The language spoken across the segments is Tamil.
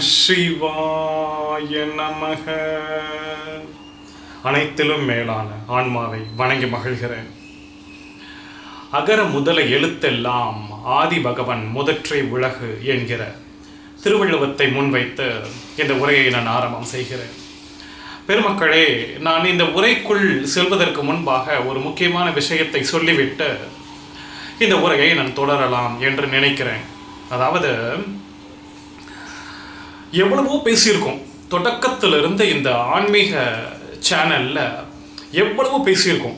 சிவாய நமக அனைத்திலும் மேலான ஆன்மாவை வணங்கி மகிழ்கிறேன் அகர முதல எழுத்தெல்லாம் ஆதி பகவன் முதற்றை உலகு என்கிற திருவள்ளுவத்தை முன்வைத்து இந்த உரையை நான் ஆரம்பம் செய்கிறேன் பெருமக்களே நான் இந்த உரைக்குள் செல்வதற்கு முன்பாக ஒரு முக்கியமான விஷயத்தை சொல்லிவிட்டு இந்த உரையை நான் தொடரலாம் என்று நினைக்கிறேன் அதாவது எவ்வளவோ பேசியிருக்கோம் தொடக்கத்திலிருந்து இந்த ஆன்மீக சேனல்ல எவ்வளவோ பேசியிருக்கோம்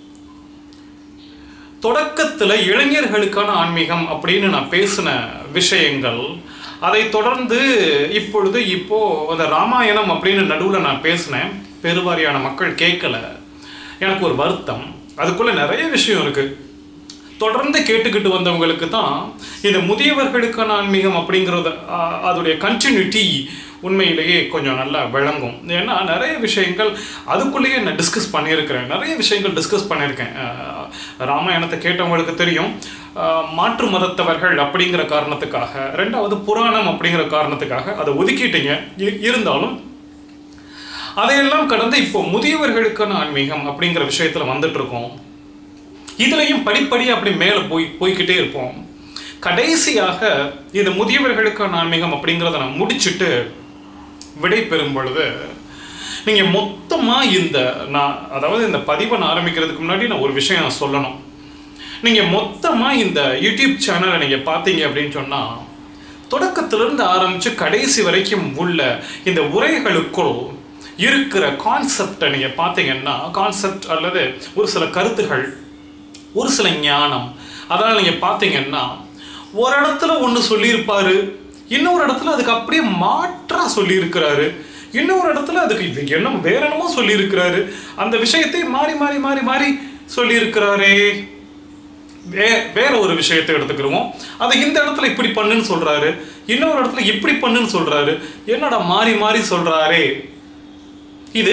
தொடக்கத்தில் இளைஞர்களுக்கான ஆன்மீகம் அப்படின்னு நான் பேசின விஷயங்கள் அதை தொடர்ந்து இப்பொழுது இப்போ அந்த ராமாயணம் அப்படின்னு நடுவில் நான் பேசினேன் பெருவாரியான மக்கள் கேட்கல எனக்கு ஒரு வருத்தம் அதுக்குள்ள நிறைய விஷயம் இருக்கு தொடர்ந்து கேட்டுக்கிட்டு வந்தவங்களுக்கு தான் இந்த முதியவர்களுக்கான ஆன்மீகம் அப்படிங்கிறது அஹ், அதோடைய கண்டினியூட்டி உண்மையிலேயே கொஞ்சம் நல்லா விளங்கும் ஏன்னா நிறைய விஷயங்கள் அதுக்குள்ளேயே நான் டிஸ்கஸ் பண்ணியிருக்கிறேன் நிறைய விஷயங்கள் டிஸ்கஸ் பண்ணியிருக்கேன் அஹ், ராமாயணத்தை கேட்டவங்களுக்கு தெரியும் அஹ், மாற்று மதத்தவர்கள் அப்படிங்கிற காரணத்துக்காக ரெண்டாவது புராணம் அப்படிங்கிற காரணத்துக்காக அதை ஒதுக்கிட்டீங்க இ- இருந்தாலும் அதையெல்லாம் கடந்து இப்போ முதியவர்களுக்கான ஆன்மீகம் அப்படிங்கிற விஷயத்துல வந்துட்டு இருக்கோம் இதுலயும் படிப்படியாக அப்படி மேலே போய் போய்க்கிட்டே இருப்போம் கடைசியாக இந்த முதியவர்களுக்கான ஆன்மீகம் அப்படிங்கிறத நான் முடிச்சுட்டு விடை பெறும் பொழுது நீங்கள் மொத்தமாக இந்த நான் அதாவது இந்த பதிவை நான் ஆரம்பிக்கிறதுக்கு முன்னாடி நான் ஒரு விஷயம் நான் சொல்லணும் நீங்கள் மொத்தமாக இந்த யூடியூப் சேனலை நீங்கள் பார்த்தீங்க அப்படின்னு சொன்னால் தொடக்கத்திலிருந்து ஆரம்பித்து கடைசி வரைக்கும் உள்ள இந்த உரைகளுக்குள் இருக்கிற கான்செப்டை நீங்கள் பார்த்தீங்கன்னா கான்செப்ட் அல்லது ஒரு சில கருத்துகள் ஒரு சில ஞானம் அதனால் நீங்கள் பார்த்தீங்கன்னா ஒரு இடத்துல ஒன்று சொல்லியிருப்பாரு இன்னொரு இடத்துல அதுக்கு அப்படியே மாற்றா சொல்லியிருக்கிறாரு இன்னொரு இடத்துல அதுக்கு இது என்ன வேற என்னமோ சொல்லியிருக்கிறாரு அந்த விஷயத்தை மாறி மாறி மாறி மாறி சொல்லியிருக்கிறாரே வே வேற ஒரு விஷயத்தை எடுத்துக்கிருவோம் அதை இந்த இடத்துல இப்படி பண்ணுன்னு சொல்றாரு இன்னொரு இடத்துல இப்படி பண்ணுன்னு சொல்றாரு என்னடா மாறி மாறி சொல்றாரே இது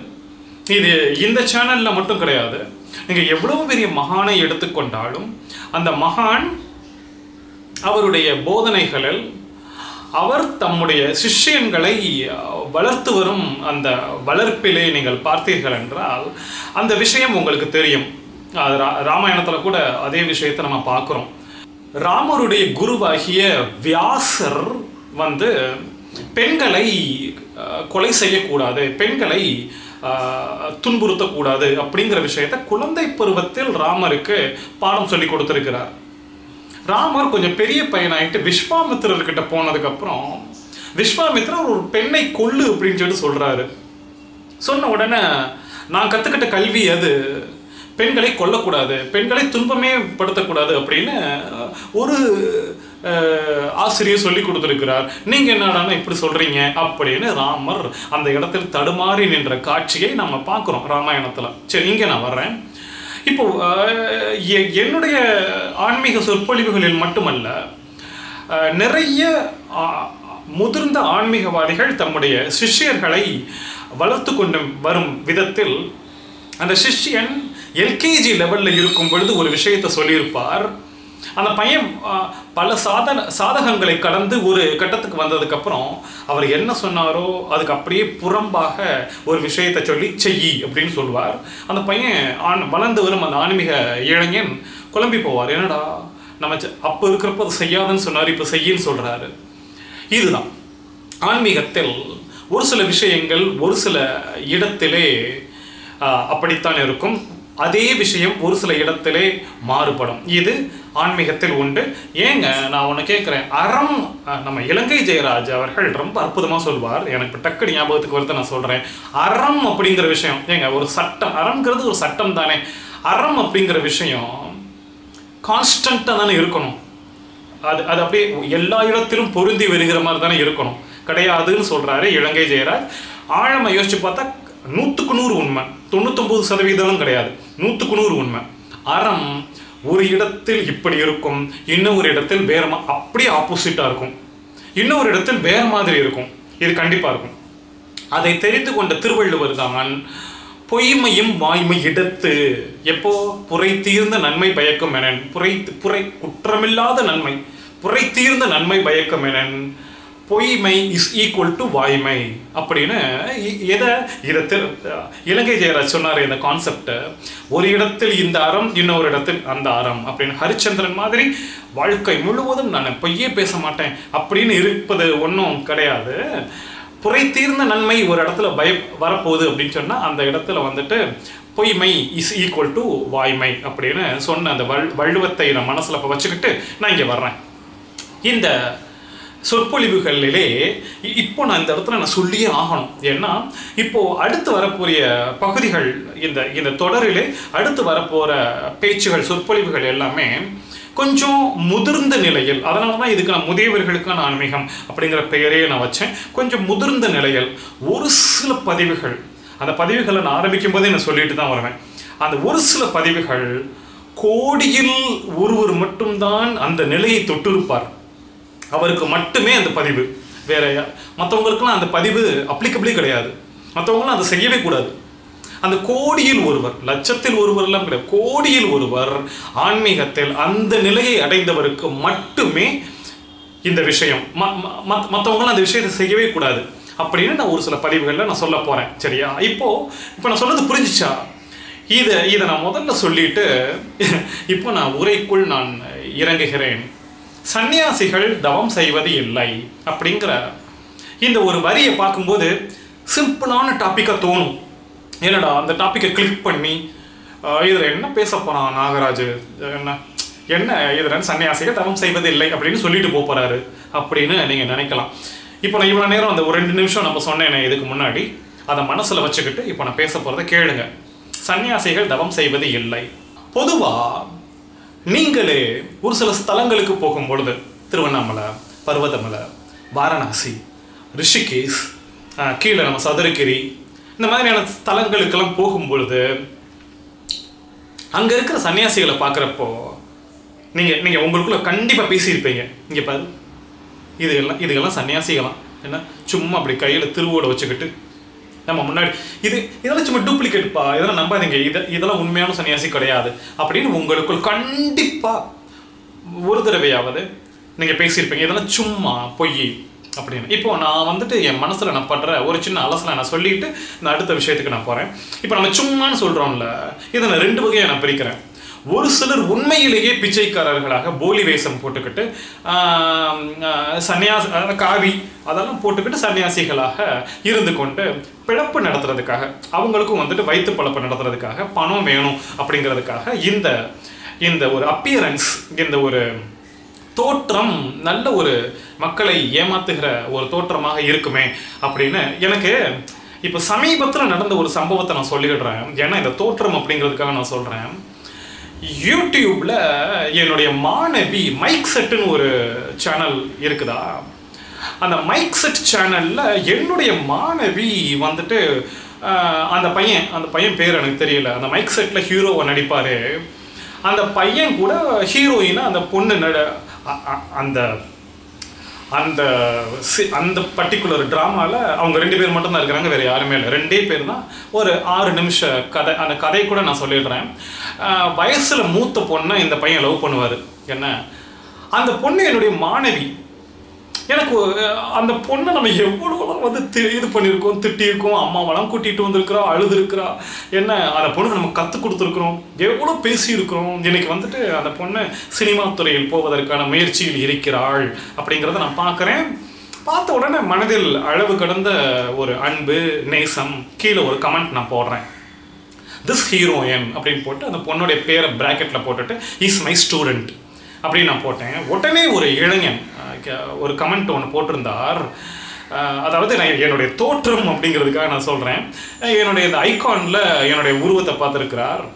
இது இந்த சேனல்ல மட்டும் கிடையாது நீங்க எவ்வளவு பெரிய மகானை எடுத்துக்கொண்டாலும் அந்த மகான் அவருடைய போதனைகளில் அவர் தம்முடைய சிஷ்யன்களை அஹ், வளர்த்து வரும் அந்த வளர்ப்பிலே நீங்கள் பார்த்தீர்கள் என்றால் அந்த விஷயம் உங்களுக்கு தெரியும் அது ரா ராமாயணத்தில் கூட அதே விஷயத்தை நம்ம பார்க்குறோம் ராமருடைய குருவாகிய வியாசர் வந்து பெண்களை அஹ், கொலை செய்யக்கூடாது பெண்களை அஹ், துன்புறுத்தக்கூடாது அப்படிங்கிற விஷயத்தை குழந்தை பருவத்தில் ராமருக்கு பாடம் சொல்லி கொடுத்திருக்கிறார் ராமர் கொஞ்சம் பெரிய பையனாயிட்டு விஸ்வாமித்திரர்கிட்ட போனதுக்கப்புறம் விஸ்வாமித்திரர் ஒரு பெண்ணை கொல்லு அப்படின்னு சொல்லி சொல்றாரு சொன்ன உடனே நான் கற்றுக்கிட்ட கல்வி அது பெண்களை கொல்லக்கூடாது பெண்களை துன்பமே படுத்தக்கூடாது அப்படின்னு ஒரு அஹ், ஆசிரியர் சொல்லி கொடுத்துருக்கிறார் நீங்க என்னடான்னா இப்படி சொல்றீங்க அப்படின்னு ராமர் அந்த இடத்தில் தடுமாறி நின்ற காட்சியை நம்ம பார்க்குறோம் ராமாயணத்துல சரி இங்க நான் வர்றேன் இப்போ அஹ், எ- என்னுடைய ஆன்மீக சொற்பொழிவுகளில் மட்டுமல்ல அஹ், நிறைய ஆ- முதிர்ந்த ஆன்மீகவாதிகள் தம்முடைய சிஷ்யர்களை வளர்த்து கொண்டு வரும் விதத்தில் அந்த சிஷ்யன் எல்கேஜி லெவலில் இருக்கும் பொழுது ஒரு விஷயத்தை சொல்லியிருப்பார் அந்த பையன் ஆ, பல சாதன சாதகங்களை கடந்து ஒரு கட்டத்துக்கு வந்ததுக்கப்புறம் அவர் என்ன சொன்னாரோ அதுக்கு அப்படியே புறம்பாக ஒரு விஷயத்தை சொல்லி செய் அப்படின்னு சொல்லுவார் அந்த பையன் ஆண் வளர்ந்து வரும் அந்த ஆன்மீக இளைஞன் குழம்பி போவார் என்னடா நம்ம செ- அப்போ இருக்கிறப்ப அதை செய்யாதுன்னு சொன்னார் இப்போ செய்யின்னு சொல்கிறாரு இதுதான் ஆன்மீகத்தில் ஒரு சில விஷயங்கள் ஒரு சில இடத்திலே ஆஹ், அப்படித்தான் இருக்கும் அதே விஷயம் ஒரு சில இடத்திலே மாறுபடும் இது ஆன்மீகத்தில் உண்டு ஏங்க நான் ஒன்று கேட்குறேன் அறம் ஆஹ், நம்ம இலங்கை ஜெயராஜ் அவர்கள் ரொம்ப அற்புதமாக சொல்வார் எனக்கு இப்ப டக்கு ஞாபகத்துக்கு வருது நான் சொல்கிறேன் அறம் அப்படிங்கிற விஷயம் ஏங்க ஒரு சட்டம் அறம்ங்கிறது ஒரு சட்டம் தானே அறம் அப்படிங்கிற விஷயம் கான்ஸ்டண்ட்டாக தானே இருக்கணும் அது அது அப்படியே எல்லா இடத்திலும் பொருந்தி வருகிற மாதிரி தானே இருக்கணும் கிடையாதுன்னு சொல்றாரு இலங்கை ஜெயராஜ் ஆழமா யோசிச்சு பார்த்தா நூற்றுக்கு நூறு உண்மை தொண்ணூத்தொம்பது சதவீதம் கிடையாது நூற்றுக்கு நூறு உண்மை அறம் ஒரு இடத்தில் இப்படி இருக்கும் இன்னொரு இடத்தில் வேற மா- அப்படியே ஆப்போசிட்டா இருக்கும் இன்னொரு இடத்தில் வேற மாதிரி இருக்கும் இது கண்டிப்பா இருக்கும் அதை தெரிந்து கொண்ட திருவள்ளுவர் தான் பொய்மையும் வாய்மை இடத்து எப்போ புரை தீர்ந்த நன்மை பயக்கும் எனன் புரை புரை குற்றமில்லாத நன்மை புரை தீர்ந்த நன்மை பயக்கும் எனன் பொய்மை இஸ் ஈக்குவல் டு வாய்மை அப்படின்னு இ- எதை இதை திரு- இலங்கை ஜெயராஜ் சொன்னார் இந்த கான்செப்டை ஒரு இடத்தில் இந்த அறம் இன்னொரு இடத்தில் அந்த அறம் அப்படின்னு ஹரிச்சந்திரன் மாதிரி வாழ்க்கை முழுவதும் நான் பொய்யே பேச மாட்டேன் அப்படின்னு இருப்பது ஒன்றும் கிடையாது புரை தீர்ந்த நன்மை ஒரு இடத்துல பய வரப்போகுது அப்படின்னு சொன்னால் அந்த இடத்துல வந்துட்டு பொய்மை இஸ் ஈக்குவல் டு வாய்மை அப்படின்னு சொன்ன அந்த வள் வள்ளுவத்தை நான் மனசில் இப்போ வச்சுக்கிட்டு நான் இங்கே வர்றேன் இந்த சொற்பொழிவுகளிலே இ- இப்போ நான் இந்த இடத்துல நான் சொல்லியே ஆகணும் ஏன்னா இப்போ அடுத்து வரக்கூடிய பகுதிகள் இந்த இந்த தொடரிலே அடுத்து வரப்போகிற பேச்சுகள் சொற்பொழிவுகள் எல்லாமே கொஞ்சம் முதிர்ந்த நிலையில் அதனால தான் இதுக்கு நான் முதியவர்களுக்கான ஆன்மீகம் அப்படிங்கிற பெயரையே நான் வச்சேன் கொஞ்சம் முதிர்ந்த நிலையில் ஒரு சில பதிவுகள் அந்த பதிவுகளை நான் ஆரம்பிக்கும் போதே நான் சொல்லிட்டு தான் வருவேன் அந்த ஒரு சில பதிவுகள் கோடியில் ஒருவர் மட்டும்தான் அந்த நிலையை தொட்டிருப்பார் அவருக்கு மட்டுமே அந்த பதிவு வேற யா- மற்றவங்களுக்குலாம் அந்த பதிவு அப்ளிகபிளே கிடையாது மற்றவங்களாம் அதை செய்யவே கூடாது அந்த கோடியில் ஒருவர் லட்சத்தில் ஒருவர் எல்லாம் கிடையாது கோடியில் ஒருவர் ஆன்மீகத்தில் அந்த நிலையை அடைந்தவருக்கு மட்டுமே இந்த விஷயம் மற்றவங்களாம் அந்த விஷயத்தை செய்யவே கூடாது அப்படின்னு நான் ஒரு சில பதிவுகளில் நான் சொல்ல போறேன் சரியா இப்போ இப்போ நான் சொன்னது புரிஞ்சுச்சா இதை இதை நான் முதல்ல சொல்லிட்டு இப்போ நான் உரைக்குள் நான் இறங்குகிறேன் சந்நியாசிகள் தவம் செய்வது இல்லை அப்படிங்கிற இந்த ஒரு வரியை பார்க்கும்போது சிம்பிளான டாப்பிக்காக தோணும் என்னடா அந்த டாப்பிக்கை கிளிக் பண்ணி இதில் என்ன பேச போகிறான் நாகராஜ் என்ன என்ன இதில் சன்னியாசிகள் தவம் செய்வது இல்லை அப்படின்னு சொல்லிட்டு போப் போறாரு அப்படின்னு நீங்கள் நினைக்கலாம் இப்போ நான் இவ்வளோ நேரம் அந்த ஒரு ரெண்டு நிமிஷம் நம்ம சொன்னேனே இதுக்கு முன்னாடி அதை மனசில் வச்சுக்கிட்டு இப்போ நான் பேச போகிறத கேளுங்க சன்னியாசிகள் தவம் செய்வது இல்லை பொதுவாக நீங்களே ஒரு சில ஸ்தலங்களுக்கு போகும் பொழுது திருவண்ணாமலை பர்வதமலை வாரணாசி ரிஷிகேஷ் ஆஹ், கீழே நம்ம சதுரகிரி இந்த மாதிரியான ஸ்தலங்களுக்கெல்லாம் போகும் பொழுது அங்கே இருக்கிற சன்னியாசிகளை பார்க்குறப்போ நீங்கள் நீங்கள் உங்களுக்குள்ள கண்டிப்பாக பேசியிருப்பீங்க இங்கே பாரு இதுகெல்லாம் இதுகெல்லாம் சன்னியாசிகளாம் என்ன சும்மா அப்படி கையில் திருவோட வச்சுக்கிட்டு நம்ம முன்னாடி இது இதெல்லாம் சும்மா டூப்ளிகேட்ப்பா இதெல்லாம் நம்பாதீங்க இது இதெல்லாம் உண்மையான சன்னியாசி கிடையாது அப்படின்னு உங்களுக்குள் கண்டிப்பாக ஒரு தடவையாவது நீங்கள் பேசியிருப்பீங்க இதெல்லாம் சும்மா பொய் அப்படின்னு இப்போ நான் வந்துட்டு என் மனசில் நான் படுற ஒரு சின்ன அலசலை நான் சொல்லிட்டு இந்த அடுத்த விஷயத்துக்கு நான் போகிறேன் இப்போ நம்ம சும்மான்னு சொல்கிறோம்ல இதை நான் ரெண்டு வகையாக நான் பிரிக்கிறேன் ஒரு சிலர் உண்மையிலேயே பிச்சைக்காரர்களாக போலி வேஷம் போட்டுக்கிட்டு ஆஹ், ஆஹ், சன்னியாசி அதாவது காவி அதெல்லாம் போட்டுக்கிட்டு சன்னியாசிகளாக இருந்து கொண்டு பிழப்பு நடத்துறதுக்காக அவங்களுக்கும் வந்துட்டு வயிற்று பழப்பு நடத்துறதுக்காக பணம் வேணும் அப்படிங்கிறதுக்காக இந்த இந்த ஒரு அப்பியரன்ஸ் இந்த ஒரு தோற்றம் நல்ல ஒரு மக்களை ஏமாத்துகிற ஒரு தோற்றமாக இருக்குமே அப்படின்னு எனக்கு இப்போ சமீபத்தில் நடந்த ஒரு சம்பவத்தை நான் சொல்லிடுறேன் ஏன்னா இந்த தோற்றம் அப்படிங்கிறதுக்காக நான் சொல்கிறேன் யூடியூப்ல என்னுடைய மாணவி மைக் செட்டுன்னு ஒரு சேனல் இருக்குதா அந்த மைக் செட் சேனல்ல என்னுடைய மாணவி வந்துட்டு ஆஹ், அந்த பையன் அந்த பையன் பேர் எனக்கு தெரியல அந்த மைக் செட்ல ஹீரோவை நடிப்பாரு அந்த பையன் கூட ஹீரோயினா அந்த பொண்ணு நட அ- அ- அந்த அந்த சி- அந்த பர்டிகுலர் ட்ராமாவில் அவங்க ரெண்டு பேர் மட்டும் தான் இருக்கிறாங்க வேறு யாருமே இல்லை ரெண்டே பேர் தான் ஒரு ஆறு நிமிஷ கதை அந்த கதையை கூட நான் சொல்லிடுறேன் ஆஹ் வயசுல மூத்த பொண்ணை இந்த பையன் லவ் பண்ணுவார் என்ன அந்த பொண்ணு என்னுடைய மாணவி எனக்கு அஹ், அந்த பொண்ணை நம்ம எவ்வளோலாம் வந்து தி- இது பண்ணியிருக்கோம் திட்டியிருக்கோம் அம்மாவெல்லாம் கூட்டிகிட்டு வந்திருக்கிறா அழுதுருக்கிறா என்ன அந்த பொண்ணுக்கு நம்ம கற்றுக் கொடுத்துருக்குறோம் எவ்வளோ பேசியிருக்கிறோம் இன்னைக்கு வந்துட்டு அந்த பொண்ணு சினிமா துறையில் போவதற்கான முயற்சியில் இருக்கிறாள் அப்படிங்கிறத நான் பார்க்குறேன் பார்த்த உடனே மனதில் அளவு கடந்த ஒரு அன்பு நேசம் கீழே ஒரு கமெண்ட் நான் போடுறேன் திஸ் ஹீரோயின் அப்படின்னு போட்டு அந்த பொண்ணுடைய பேரை ப்ராக்கெட்டில் போட்டுட்டு இஸ் மை ஸ்டூடெண்ட் அப்படின்னு நான் போட்டேன் உடனே ஒரு இளைஞன் அஹ், க- ஒரு கமெண்ட் ஒன்று போட்டிருந்தார் அஹ், அதாவது நான் என்னுடைய தோற்றம் அப்படிங்கிறதுக்காக நான் சொல்கிறேன் என்னுடைய இந்த ஐகானில் என்னுடைய உருவத்தை பார்த்துருக்கிறார்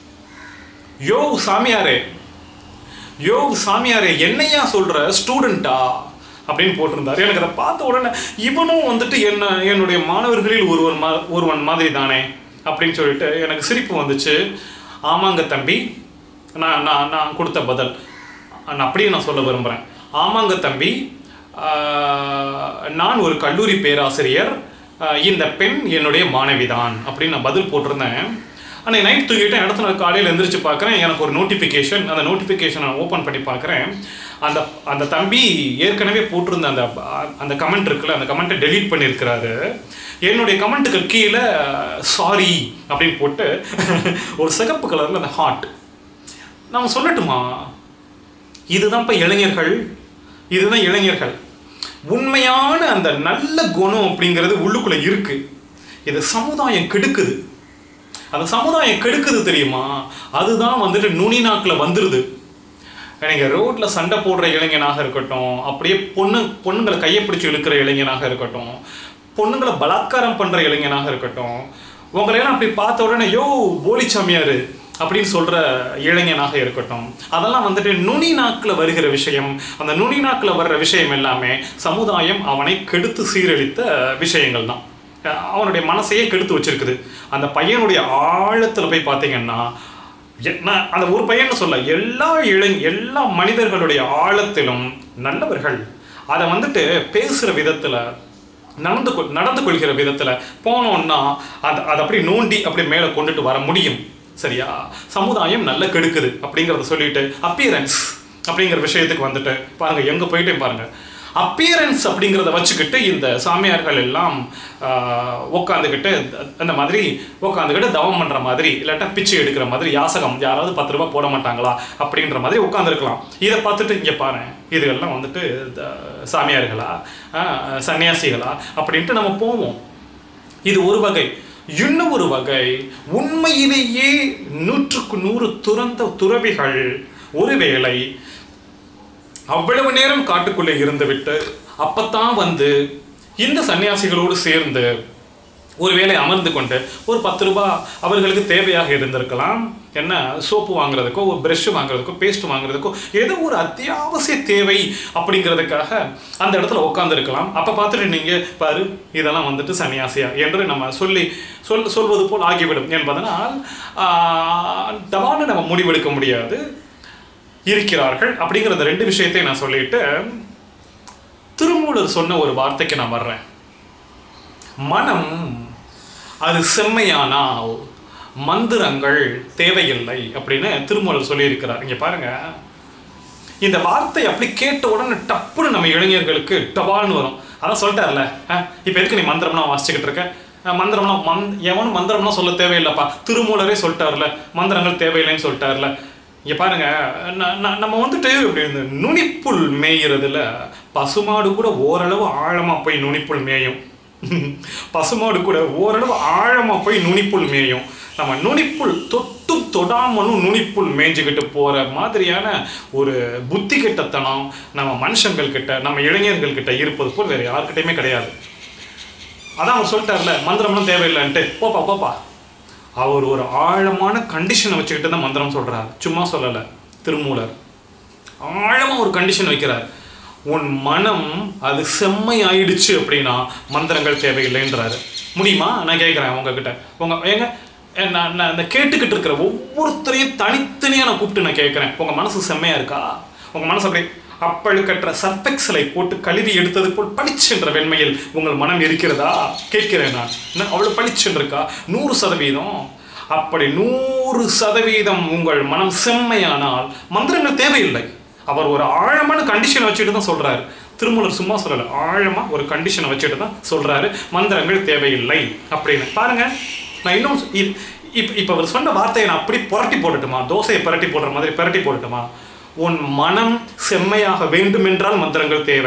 யோ சாமியாரே யோ சாமியாரே என்னையா சொல்ற ஸ்டூடெண்டா அப்படின்னு போட்டிருந்தார் எனக்கு அதை பார்த்த உடனே இவனும் வந்துட்டு என்ன என்னுடைய மாணவர்களில் ஒருவன் மா ஒருவன் மாதிரி தானே அப்படின்னு சொல்லிட்டு எனக்கு சிரிப்பு வந்துச்சு ஆமாங்க தம்பி நான் நான் நான் கொடுத்த பதில் நான் அப்படியே நான் சொல்ல விரும்புகிறேன் ஆமாங்க தம்பி ஆஹ், நான் ஒரு கல்லூரி பேராசிரியர் ஆஹ், இந்த பெண் என்னுடைய மாணவி தான் அப்படின்னு நான் பதில் போட்டிருந்தேன் அன்னைக்கு நைட் தூங்கிட்டேன் அடுத்த நாள் காலையில் எந்திரிச்சு பார்க்குறேன் எனக்கு ஒரு நோட்டிஃபிகேஷன் அந்த நோட்டிஃபிகேஷனை ஓப்பன் பண்ணி பார்க்குறேன் அந்த அந்த தம்பி ஏற்கனவே போட்டிருந்த அந்த அந்த கமெண்ட் இருக்குல்ல அந்த கமெண்ட்டை டெலீட் பண்ணியிருக்கிறாரு என்னுடைய கமெண்ட்டுக்கு கீழே சாரி அப்படின்னு போட்டு ஒரு சிகப்பு கலரில் அந்த ஹார்ட் நான் சொல்லட்டுமா இதுதான்ப்பா இளைஞர்கள் இதுதான் இளைஞர்கள் உண்மையான அந்த நல்ல குணம் அப்படிங்கிறது உள்ளுக்குள்ள இருக்கு இது சமுதாயம் கெடுக்குது அந்த சமுதாயம் கெடுக்குது தெரியுமா அதுதான் வந்துட்டு நுனி நாக்கில் வந்துடுது நீங்கள் ரோட்டில் சண்டை போடுற இளைஞனாக இருக்கட்டும் அப்படியே பொண்ணு பொண்ணுங்களை கையை பிடிச்சி இழுக்கிற இளைஞனாக இருக்கட்டும் பொண்ணுங்களை பலாத்காரம் பண்ணுற இளைஞனாக இருக்கட்டும் உங்களையெல்லாம் அப்படி பார்த்த உடனே யோ போலி சாமியார் அப்படின்னு சொல்கிற இளைஞனாக இருக்கட்டும் அதெல்லாம் வந்துட்டு நுனி நாக்கில் வருகிற விஷயம் அந்த நுனி நாக்கில் வர்ற விஷயம் எல்லாமே சமுதாயம் அவனை கெடுத்து சீரழித்த விஷயங்கள் தான் அவனுடைய மனசையே கெடுத்து வச்சிருக்குது அந்த பையனுடைய ஆழத்தில் போய் பார்த்தீங்கன்னா என்ன அந்த ஒரு பையன் சொல்ல எல்லா இளை எல்லா மனிதர்களுடைய ஆழத்திலும் நல்லவர்கள் அதை வந்துட்டு பேசுகிற விதத்தில் நடந்து கொ நடந்து கொள்கிற விதத்தில் போனோன்னா அது அதை அப்படி நோண்டி அப்படி மேலே கொண்டுட்டு வர முடியும் சரியா சமுதாயம் நல்ல கெடுக்குது அப்படிங்கிறத சொல்லிட்டு அப்பியரன்ஸ் அப்படிங்கிற விஷயத்துக்கு வந்துட்டு பாருங்க எங்கே போயிட்டே பாருங்க அப்பியரன்ஸ் அப்படிங்கிறத வச்சுக்கிட்டு இந்த சாமியார்கள் எல்லாம் உட்காந்துக்கிட்டு அந்த மாதிரி உட்காந்துக்கிட்டு தவம் பண்ணுற மாதிரி இல்லாட்டா பிச்சை எடுக்கிற மாதிரி யாசகம் யாராவது பத்து ரூபாய் போட மாட்டாங்களா அப்படின்ற மாதிரி உட்காந்துருக்கலாம் இதை பார்த்துட்டு இங்கே பாரு இதுகெல்லாம் வந்துட்டு சாமியார்களா சன்னியாசிகளா அப்படின்ட்டு நம்ம போவோம் இது ஒரு வகை இன்னும் ஒரு வகை உண்மையிலேயே நூற்றுக்கு நூறு துறந்த துறவிகள் ஒருவேளை அவ்வளவு நேரம் காட்டுக்குள்ளே இருந்துவிட்டு அப்பத்தான் வந்து இந்த சன்னியாசிகளோடு சேர்ந்து ஒருவேளை அமர்ந்து கொண்டு ஒரு பத்து ரூபாய் அவர்களுக்கு தேவையாக இருந்திருக்கலாம் என்ன சோப்பு வாங்குறதுக்கோ ஒரு ப்ரெஷ் வாங்குறதுக்கோ பேஸ்ட் வாங்குறதுக்கோ ஏதோ ஒரு அத்தியாவசிய தேவை அப்படிங்கிறதுக்காக அந்த இடத்துல உட்காந்துருக்கலாம் அப்போ பார்த்துட்டு நீங்கள் பாரு இதெல்லாம் வந்துட்டு சன்னியாசியா என்று நம்ம சொல்லி சொல் சொல்வது போல் ஆகிவிடும் என்பதனால் தவான்னு நம்ம முடிவெடுக்க முடியாது இருக்கிறார்கள் அப்படிங்கிற அந்த ரெண்டு விஷயத்தையும் நான் சொல்லிட்டு திருமூலர் சொன்ன ஒரு வார்த்தைக்கு நான் வர்றேன் மனம் அது செம்மையானால் மந்திரங்கள் தேவையில்லை அப்படின்னு திருமூலர் சொல்லியிருக்கிறார் இங்கே பாருங்க இந்த வார்த்தை அப்படி கேட்ட உடனே டப்புன்னு நம்ம இளைஞர்களுக்கு டபால்னு வரும் அதான் சொல்லிட்டார்ல இப்போ எதுக்கு நீ மந்திரம்லாம் வாசிச்சுக்கிட்டு இருக்க மந்திரம்லாம் மந் எவனும் மந்திரம்லாம் சொல்ல தேவையில்லைப்பா திருமூலரே சொல்லிட்டார்ல மந்திரங்கள் தேவையில்லைன்னு சொல்லிட்டார்ல இங்கே பாருங்க நம்ம வந்துட்டு இப்படி இந்த நுனிப்புல் மேய்கிறதுல பசுமாடு கூட ஓரளவு ஆழமாக போய் நுனிப்புல் மேயும் பசுமாடு கூட ஓரளவு ஆழமாக போய் நுனிப்புல் மேயும் நம்ம நுனிப்புல் தொட்டும் தொடாமலும் நுனிப்புல் மேய்ஞ்சுக்கிட்டு போகிற மாதிரியான ஒரு புத்தி கெட்டத்தனம் நம்ம மனுஷங்கள் கிட்ட நம்ம இளைஞர்கள் கிட்ட இருப்பது போல் வேறு யாருக்கிட்டையுமே கிடையாது அதான் அவர் சொல்லிட்டார்ல மந்திரம்லாம் தேவையில்லைன்ட்டு போப்பா போப்பா அவர் ஒரு ஆழமான கண்டிஷனை வச்சுக்கிட்டு தான் மந்திரம் சொல்கிறார் சும்மா சொல்லலை திருமூலர் ஆழமாக ஒரு கண்டிஷன் வைக்கிறார் உன் மனம் அது செம்மை ஆயிடுச்சு அப்படின்னா மந்திரங்கள் தேவையில்லைன்றாரு முடியுமா நான் கேட்குறேன் உங்ககிட்ட உங்க ஏங்க நான் நான் இந்த கேட்டுக்கிட்டு இருக்கிற ஒவ்வொருத்தரையும் தனித்தனியாக நான் கூப்பிட்டு நான் கேட்குறேன் உங்கள் மனசு செம்மையாக இருக்கா உங்கள் மனசு அப்படி அப்பழுக்கற்ற சர்பெக்சலை போட்டு கழுவி எடுத்தது போல் பளிச்சென்ற வெண்மையில் உங்கள் மனம் இருக்கிறதா கேட்கிறேன் நான் என்ன அவ்வளோ பளிச்சென்று இருக்கா நூறு சதவீதம் அப்படி நூறு சதவீதம் உங்கள் மனம் செம்மையானால் மந்திரங்கள் தேவையில்லை அவர் ஒரு ஆழமான கண்டிஷனை வச்சுட்டு தான் சொல்றாரு திருமூலர் சும்மா சொல்லலை ஆழமாக ஒரு கண்டிஷனை வச்சுட்டு தான் சொல்றாரு மந்திரங்கள் தேவையில்லை அப்படின்னு பாருங்க நான் இன்னும் இப்போ இப்போ அவர் சொன்ன வார்த்தையை நான் அப்படி புரட்டி போடட்டுமா தோசையை புரட்டி போடுற மாதிரி புரட்டி போடட்டுமா உன் மனம் செம்மையாக வேண்டுமென்றால் மந்திரங்கள் தேவை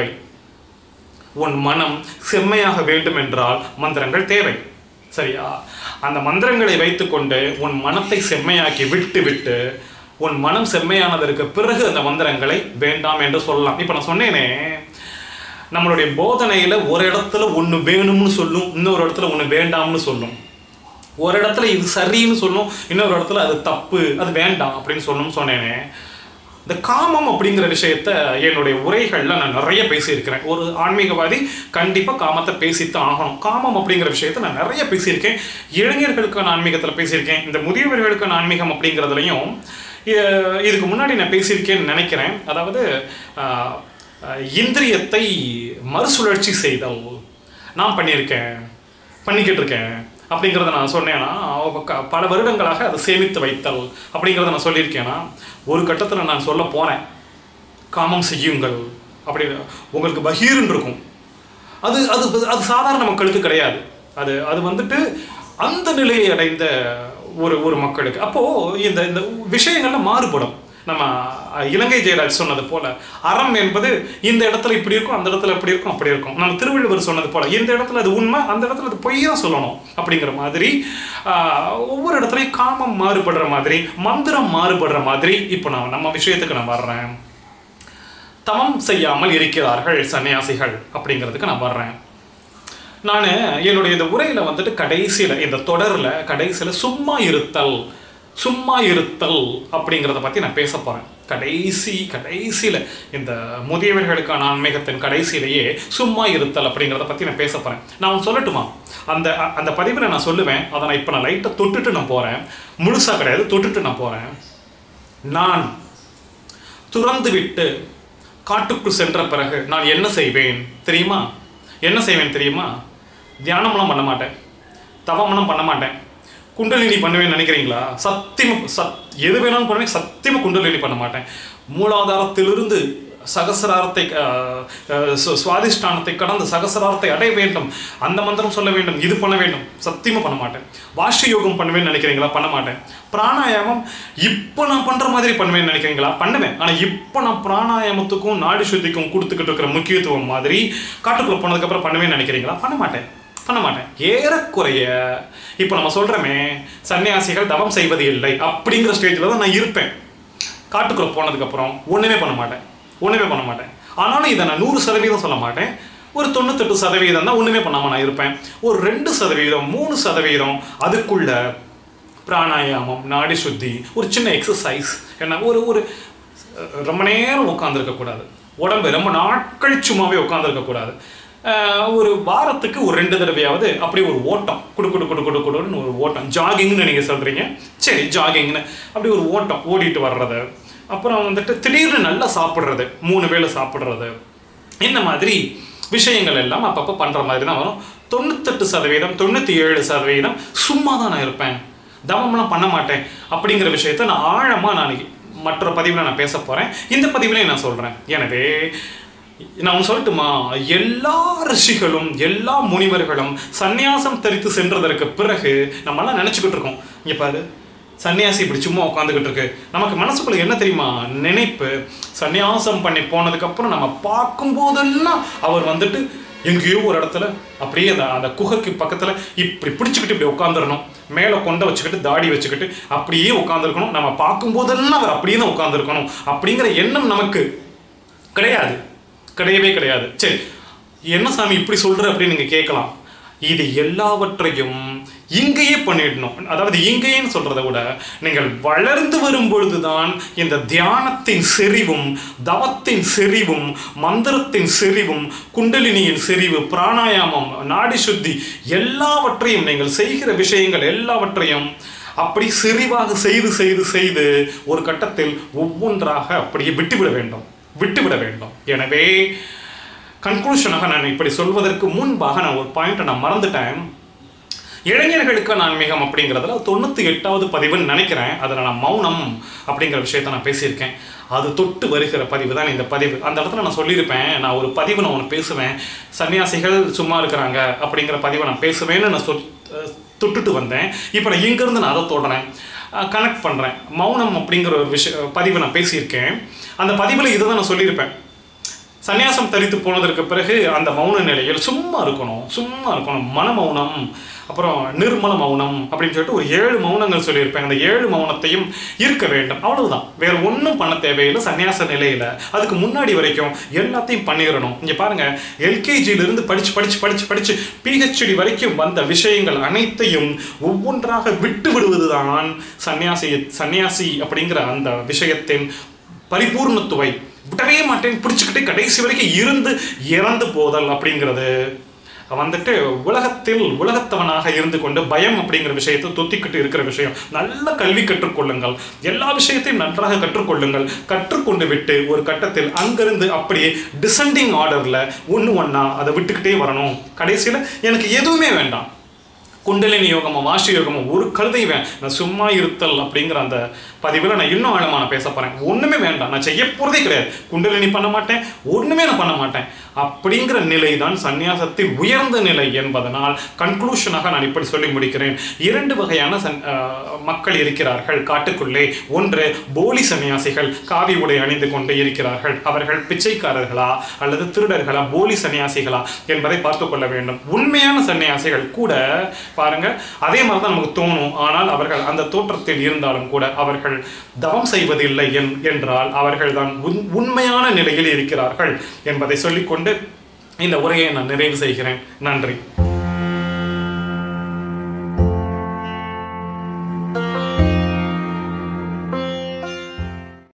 உன் மனம் செம்மையாக வேண்டுமென்றால் மந்திரங்கள் தேவை சரியா அந்த மந்திரங்களை வைத்துக்கொண்டு உன் மனத்தை செம்மையாக்கி விட்டு விட்டு உன் மனம் செம்மையானதற்கு பிறகு அந்த மந்திரங்களை வேண்டாம் என்று சொல்லலாம் இப்போ நான் சொன்னேனே நம்மளுடைய போதனையில் ஒரு இடத்துல ஒன்று வேணும்னு சொல்லும் இன்னொரு இடத்துல ஒன்று வேண்டாம்னு சொல்லும் ஒரு இடத்துல இது சரின்னு சொல்லும் இன்னொரு இடத்துல அது தப்பு அது வேண்டாம் அப்படின்னு சொல்லணும்னு சொன்னேனே இந்த காமம் அப்படிங்கிற விஷயத்த என்னுடைய உரைகளில் நான் நிறைய பேசியிருக்கிறேன் ஒரு ஆன்மீகவாதி கண்டிப்பாக காமத்தை பேசித்தான் ஆகணும் காமம் அப்படிங்கிற விஷயத்த நான் நிறைய பேசியிருக்கேன் இளைஞர்களுக்கான ஆன்மீகத்தில் பேசியிருக்கேன் இந்த முதியவர்களுக்கான ஆன்மீகம் அப்படிங்கிறதுலையும் இதுக்கு முன்னாடி நான் பேசியிருக்கேன்னு நினைக்கிறேன் அதாவது இந்திரியத்தை மறுசுழற்சி செய்தல் நான் பண்ணியிருக்கேன் பண்ணிக்கிட்டு இருக்கேன் அப்படிங்கிறத நான் சொன்னேன்னா அவ க- பல வருடங்களாக அதை சேமித்து வைத்தல் அப்படிங்கிறத நான் சொல்லியிருக்கேன்னா ஒரு கட்டத்தில் நான் சொல்ல போனேன் காமம் செய்யுங்கள் அப்படி உங்களுக்கு பகீர்னு இருக்கும் அது அது அது சாதாரண மக்களுக்கு கிடையாது அது அது வந்துட்டு அந்த நிலையை அடைந்த ஒரு ஒரு மக்களுக்கு அப்போது இந்த இந்த விஷயங்கள்லாம் மாறுபடும் நம்ம அஹ், இலங்கை ஜெயராஜ் சொன்னது போல அறம் என்பது இந்த இடத்துல இப்படி இருக்கும் அந்த இடத்துல இப்படி இருக்கும் அப்படி இருக்கும் நம்ம திருவள்ளுவர் சொன்னது போல இந்த இடத்துல அது உண்மை அந்த இடத்துல அது பொய்யா சொல்லணும் அப்படிங்கிற மாதிரி ஆஹ், ஒவ்வொரு இடத்துலையும் காமம் மாறுபடுற மாதிரி மந்திரம் மாறுபடுற மாதிரி இப்போ நான் நம்ம விஷயத்துக்கு நான் வர்றேன் தவம் செய்யாமல் இருக்கிறார்கள் சன்னியாசிகள் அப்படிங்கிறதுக்கு நான் வர்றேன் நான் என்னுடைய இந்த உரையில் வந்துட்டு கடைசியில் இந்த தொடரில் கடைசியில் சும்மா இருத்தல் சும்மா இருத்தல் அப்படிங்கிறத பற்றி நான் பேச போகிறேன் கடைசி கடைசியில் இந்த முதியவர்களுக்கான ஆன்மீகத்தின் கடைசியிலேயே சும்மா இருத்தல் அப்படிங்கிறத பற்றி நான் பேச போகிறேன் நான் ஒன்று சொல்லட்டுமா அந்த அ- அந்த பதிவில் நான் சொல்லுவேன் அதை நான் இப்போ நான் லைட்டை தொட்டுட்டு நான் போகிறேன் முழுசாக கிடையாது தொட்டுட்டு நான் போகிறேன் நான் துறந்து விட்டு காட்டுக்குள் சென்ற பிறகு நான் என்ன செய்வேன் தெரியுமா என்ன செய்வேன் தெரியுமா தியானம்லாம் பண்ண மாட்டேன் தவமெல்லாம் பண்ண மாட்டேன் குண்டலினி பண்ணுவேன்னு நினைக்கிறீங்களா சத்தியமா சத் எது வேணாலும் பண்ணுவேன் சத்தியமாக குண்டலினி பண்ண மாட்டேன் மூலாதாரத்திலிருந்து சகசிராரத்தை அஹ், அஹ், சு- சுவாதிஷ்டானத்தை கடந்து சகசிராரத்தை அடைய வேண்டும் அந்த மந்திரம் சொல்ல வேண்டும் இது பண்ண வேண்டும் சத்தியமாக பண்ண மாட்டேன் வாஷ யோகம் பண்ணுவேன்னு நினைக்கிறீங்களா பண்ண மாட்டேன் பிராணாயாமம் இப்போ நான் பண்ணுற மாதிரி பண்ணுவேன்னு நினைக்கிறீங்களா பண்ணுவேன் ஆனால் இப்போ நான் பிராணாயாமத்துக்கும் நாடி சுத்திக்கும் கொடுத்துக்கிட்டு இருக்கிற முக்கியத்துவம் மாதிரி காட்டுக்குள்ளே போனதுக்கப்புறம் பண்ணுவேன்னு நினைக்கிறீங்களா பண்ண மாட்டேன் பண்ண மாட்டேன் ஏறக்குறைய இப்போ நம்ம சொல்கிறோமே சன்னியாசிகள் தவம் செய்வது இல்லை அப்படிங்கிற ஸ்டேஜில் தான் நான் இருப்பேன் காட்டுக்குள்ளே போனதுக்கப்புறம் ஒன்றுமே பண்ண மாட்டேன் ஒன்றுமே பண்ண மாட்டேன் ஆனாலும் இதை நான் நூறு சதவீதம் சொல்ல மாட்டேன் ஒரு தொண்ணூத்தெட்டு சதவீதம் தான் ஒன்றுமே பண்ணாமல் நான் இருப்பேன் ஒரு ரெண்டு சதவீதம் மூணு சதவீதம் அதுக்குள்ள பிராணாயாமம் நாடி சுத்தி ஒரு சின்ன எக்ஸசைஸ் என்ன ஒரு ஒரு அஹ், ரொம்ப நேரம் உட்காந்துருக்கக்கூடாது உடம்பு ரொம்ப நாட்கள் சும்மாவே உட்காந்துருக்கக்கூடாது ஒரு வாரத்துக்கு ஒரு ரெண்டு தடவையாவது அப்படியே ஒரு ஓட்டம் குடு குடு குடு குடு குடுன்னு ஒரு ஓட்டம் ஜாகிங்னு நீங்கள் சொல்கிறீங்க சரி ஜாகிங்னு அப்படி ஒரு ஓட்டம் ஓடிட்டு வர்றது அப்புறம் வந்துட்டு திடீர்னு நல்லா சாப்பிட்றது மூணு வேளை சாப்பிட்றது இந்த மாதிரி விஷயங்கள் எல்லாம் அப்பப்போ பண்ணுற மாதிரி தான் வரும் தொண்ணூத்தெட்டு சதவீதம் தொண்ணூற்றி ஏழு சதவீதம் சும்மா தான் நான் இருப்பேன் தவம்லாம் பண்ண மாட்டேன் அப்படிங்கிற விஷயத்த நான் ஆழமாக நான் மற்ற பதிவில் நான் பேச போகிறேன் இந்த பதிவிலையும் நான் சொல்கிறேன் எனவே நான் ஒன்று சொல்லட்டுமா எல்லா ரிஷிகளும் எல்லா முனிவர்களும் சந்நியாசம் தரித்து சென்றதற்கு பிறகு நம்மலாம் நினச்சிக்கிட்டு இருக்கோம் இங்கே பாரு சன்னியாசி இப்படி சும்மா உட்காந்துக்கிட்டு இருக்கு நமக்கு மனசுக்குள்ள என்ன தெரியுமா நினைப்பு சந்நியாசம் பண்ணி போனதுக்கப்புறம் நம்ம பார்க்கும்போதெல்லாம் அவர் வந்துட்டு எங்கேயோ ஒரு இடத்துல அப்படியே அந்த அந்த குகைக்கு பக்கத்தில் இப்படி பிடிச்சிக்கிட்டு இப்படி உட்காந்துடணும் மேலே கொண்டை வச்சுக்கிட்டு தாடி வச்சுக்கிட்டு அப்படியே உட்காந்துருக்கணும் நம்ம பார்க்கும்போதெல்லாம் அவர் அப்படியே தான் உட்காந்துருக்கணும் அப்படிங்கிற எண்ணம் நமக்கு கிடையாது கிடையவே கிடையாது சரி என்ன சாமி இப்படி சொல்ற அப்படின்னு நீங்க கேட்கலாம் இது எல்லாவற்றையும் இங்கேயே பண்ணிடணும் அதாவது இங்கேன்னு சொல்றதை விட நீங்கள் வளர்ந்து வரும் பொழுதுதான் இந்த தியானத்தின் செறிவும் தவத்தின் செறிவும் மந்திரத்தின் செறிவும் குண்டலினியின் செறிவு பிராணாயாமம் நாடி சுத்தி எல்லாவற்றையும் நீங்கள் செய்கிற விஷயங்கள் எல்லாவற்றையும் அப்படி செறிவாக செய்து செய்து செய்து ஒரு கட்டத்தில் ஒவ்வொன்றாக அப்படியே விட்டுவிட வேண்டும் விட்டுவிட வேண்டும் எனவே கன்க்ளூஷனாக நான் இப்படி சொல்வதற்கு முன்பாக நான் ஒரு பாயிண்ட்டை நான் மறந்துட்டேன் இளைஞர்களுக்கு நான் மிகம் அப்படிங்கிறதுல தொண்ணூற்றி எட்டாவது பதிவுன்னு நினைக்கிறேன் அதில் நான் மௌனம் அப்படிங்கிற விஷயத்த நான் பேசியிருக்கேன் அது தொட்டு வருகிற பதிவு தான் இந்த பதிவு அந்த இடத்துல நான் சொல்லியிருப்பேன் நான் ஒரு பதிவு நான் ஒன்று பேசுவேன் சன்னியாசிகள் சும்மா இருக்கிறாங்க அப்படிங்கிற பதிவை நான் பேசுவேன்னு நான் சொல் அஹ் தொட்டுட்டு வந்தேன் இப்போ நான் இங்கேருந்து நான் அதை தொடறேன் கனெக்ட் பண்ணுறேன் மௌனம் அப்படிங்கிற ஒரு விஷய பதிவு நான் பேசியிருக்கேன் அந்த பதிவில் இதை தான் நான் சொல்லியிருப்பேன் சந்நியாசம் தரித்து போனதற்கு பிறகு அந்த மௌன நிலையில் சும்மா இருக்கணும் சும்மா இருக்கணும் மன மௌனம் அப்புறம் நிர்மல மௌனம் அப்படின்னு சொல்லிட்டு ஒரு ஏழு மௌனங்கள் சொல்லியிருப்பேன் அந்த ஏழு மௌனத்தையும் இருக்க வேண்டும் அவ்வளவுதான் வேற ஒன்றும் பண்ண தேவையில்லை சன்னியாச நிலையில அதுக்கு முன்னாடி வரைக்கும் எல்லாத்தையும் பண்ணிடணும் இங்க பாருங்க எல்கேஜியில இருந்து படிச்சு படிச்சு படிச்சு படிச்சு பிஹெச்டி வரைக்கும் வந்த விஷயங்கள் அனைத்தையும் ஒவ்வொன்றாக விட்டு விடுவதுதான் சன்னியாசி சன்னியாசி அப்படிங்கிற அந்த விஷயத்தின் பரிபூர்ணத்துவை விடவே மாட்டேன் பிடிச்சிக்கிட்டு கடைசி வரைக்கும் இருந்து இறந்து போதல் அப்படிங்கிறது வந்துட்டு உலகத்தில் உலகத்தவனாக இருந்து கொண்டு பயம் அப்படிங்கிற விஷயத்தை தொத்திக்கிட்டு இருக்கிற விஷயம் நல்ல கல்வி கற்றுக்கொள்ளுங்கள் எல்லா விஷயத்தையும் நன்றாக கற்றுக்கொள்ளுங்கள் கற்றுக்கொண்டு விட்டு ஒரு கட்டத்தில் அங்கிருந்து அப்படியே டிசெண்டிங் ஆர்டரில் ஒன்று ஒன்றா அதை விட்டுக்கிட்டே வரணும் கடைசியில் எனக்கு எதுவுமே வேண்டாம் குண்டலினி யோகமும் வாஷி யோகமும் ஒரு கழுதைவேன் நான் சும்மா இருத்தல் அப்படிங்கிற அந்த பதிவில் நான் இன்னும் ஆழமா நான் பேச போகிறேன் ஒன்றுமே வேண்டாம் நான் செய்ய போகிறதே கிடையாது குண்டலினி பண்ண மாட்டேன் ஒன்றுமே நான் பண்ண மாட்டேன் அப்படிங்கிற நிலை தான் சந்நியாசத்தில் உயர்ந்த நிலை என்பதனால் கன்க்ளூஷனாக நான் இப்படி சொல்லி முடிக்கிறேன் இரண்டு வகையான சன் அஹ், மக்கள் இருக்கிறார்கள் காட்டுக்குள்ளே ஒன்று போலி சன்னியாசிகள் காவி உடை அணிந்து கொண்டு இருக்கிறார்கள் அவர்கள் பிச்சைக்காரர்களா அல்லது திருடர்களா போலி சன்னியாசிகளா என்பதை பார்த்து கொள்ள வேண்டும் உண்மையான சன்னியாசிகள் கூட பாருங்க அதே மாதிரி தான் நமக்கு தோணும் ஆனால் அவர்கள் அந்த தோற்றத்தில் இருந்தாலும் கூட அவர்கள் தவம் செய்வதில்லை என்- என்றால் அவர்கள் தான் உண்- உண்மையான நிலையில் இருக்கிறார்கள் என்பதை சொல்லிக்கொண்டு இந்த உரையை நான் நிறைவு செய்கிறேன் நன்றி